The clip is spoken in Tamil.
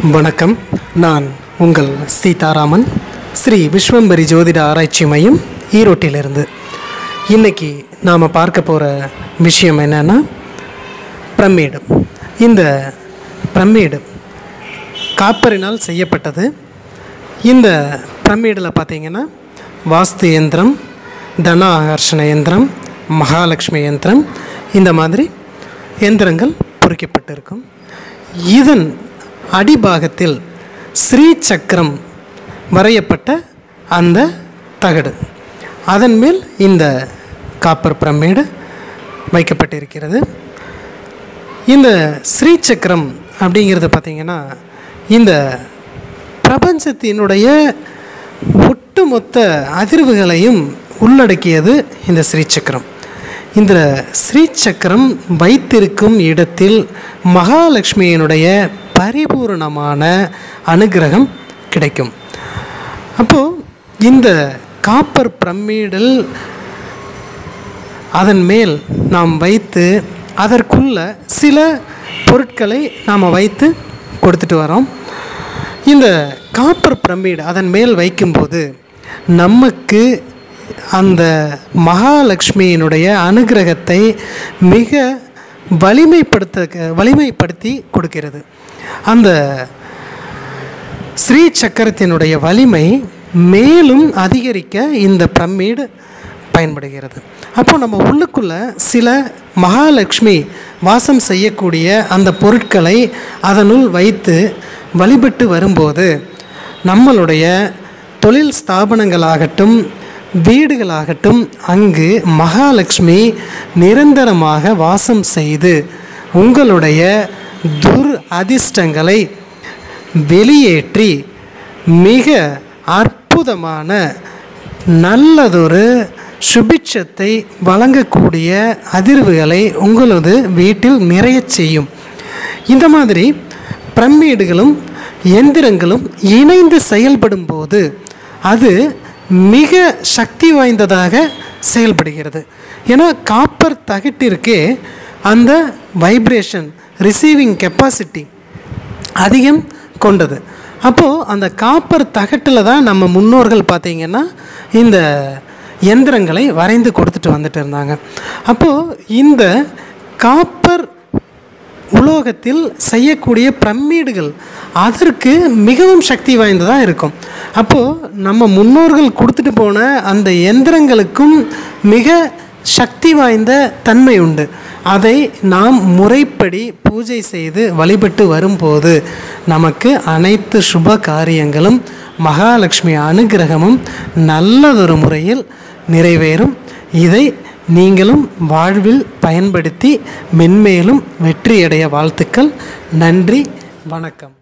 வணக்கம் நான் உங்கள் சீதாராமன் ஸ்ரீ விஸ்வம்பரி ஜோதிட ஆராய்ச்சி மையம் ஈரோட்டிலிருந்து இன்னைக்கு நாம் பார்க்க போகிற விஷயம் என்னென்னா பிரமிடு இந்த பிரமிடு காப்பரினால் செய்யப்பட்டது இந்த பிரமிடில் பார்த்தீங்கன்னா வாஸ்து இயந்திரம் தன ஆகர்ஷண இயந்திரம் மகாலட்சுமி இயந்திரம் இந்த மாதிரி இயந்திரங்கள் பொறிக்கப்பட்டிருக்கும் இதன் அடிபாகத்தில் ஸ்ரீ சக்கரம் வரையப்பட்ட அந்த தகடு அதன் மேல் இந்த காப்பர் பிரமிடு வைக்கப்பட்டிருக்கிறது இந்த ஸ்ரீ சக்கரம் அப்படிங்கிறது பார்த்திங்கன்னா இந்த பிரபஞ்சத்தினுடைய ஒட்டுமொத்த அதிர்வுகளையும் உள்ளடக்கியது இந்த ஸ்ரீ சக்கரம் இந்த ஸ்ரீ சக்கரம் வைத்திருக்கும் இடத்தில் மகாலட்சுமியினுடைய பரிபூரணமான அனுகிரகம் கிடைக்கும் அப்போது இந்த காப்பர் பிரமிடில் அதன் மேல் நாம் வைத்து அதற்குள்ள சில பொருட்களை நாம் வைத்து கொடுத்துட்டு வரோம் இந்த காப்பர் பிரமிடு அதன் மேல் வைக்கும்போது நமக்கு அந்த மகாலட்சுமியினுடைய அனுகிரகத்தை மிக வலிமைப்படுத்த வலிமைப்படுத்தி கொடுக்கிறது அந்த ஸ்ரீ சக்கரத்தினுடைய வலிமை மேலும் அதிகரிக்க இந்த பிரமிடு பயன்படுகிறது அப்போ நம்ம உள்ளுக்குள்ள சில மகாலட்சுமி வாசம் செய்யக்கூடிய அந்த பொருட்களை அதனுள் வைத்து வழிபட்டு வரும்போது நம்மளுடைய தொழில் ஸ்தாபனங்களாகட்டும் வீடுகளாகட்டும் அங்கு மகாலட்சுமி நிரந்தரமாக வாசம் செய்து உங்களுடைய துர் அதிர்ஷ்டங்களை வெளியேற்றி மிக அற்புதமான நல்லதொரு சுபிட்சத்தை வழங்கக்கூடிய அதிர்வுகளை உங்களது வீட்டில் நிறையச் செய்யும் இந்த மாதிரி பிரமிடுகளும் எந்திரங்களும் இணைந்து செயல்படும் போது அது மிக சக்தி வாய்ந்ததாக செயல்படுகிறது ஏன்னா காப்பர் தகட்டிற்கே அந்த வைப்ரேஷன் ரிசீவிங் கெப்பாசிட்டி அதிகம் கொண்டது அப்போது அந்த காப்பர் தகட்டில் தான் நம்ம முன்னோர்கள் பார்த்திங்கன்னா இந்த எந்திரங்களை வரைந்து கொடுத்துட்டு வந்துட்டு இருந்தாங்க அப்போது இந்த காப்பர் உலோகத்தில் செய்யக்கூடிய பிரமிடுகள் அதற்கு மிகவும் சக்தி வாய்ந்ததாக இருக்கும் அப்போது நம்ம முன்னோர்கள் கொடுத்துட்டு போன அந்த எந்திரங்களுக்கும் மிக சக்தி வாய்ந்த தன்மை உண்டு அதை நாம் முறைப்படி பூஜை செய்து வழிபட்டு வரும்போது நமக்கு அனைத்து சுப காரியங்களும் மகாலட்சுமி அனுகிரகமும் நல்லதொரு முறையில் நிறைவேறும் இதை நீங்களும் வாழ்வில் பயன்படுத்தி மென்மேலும் வெற்றியடைய வாழ்த்துக்கள் நன்றி வணக்கம்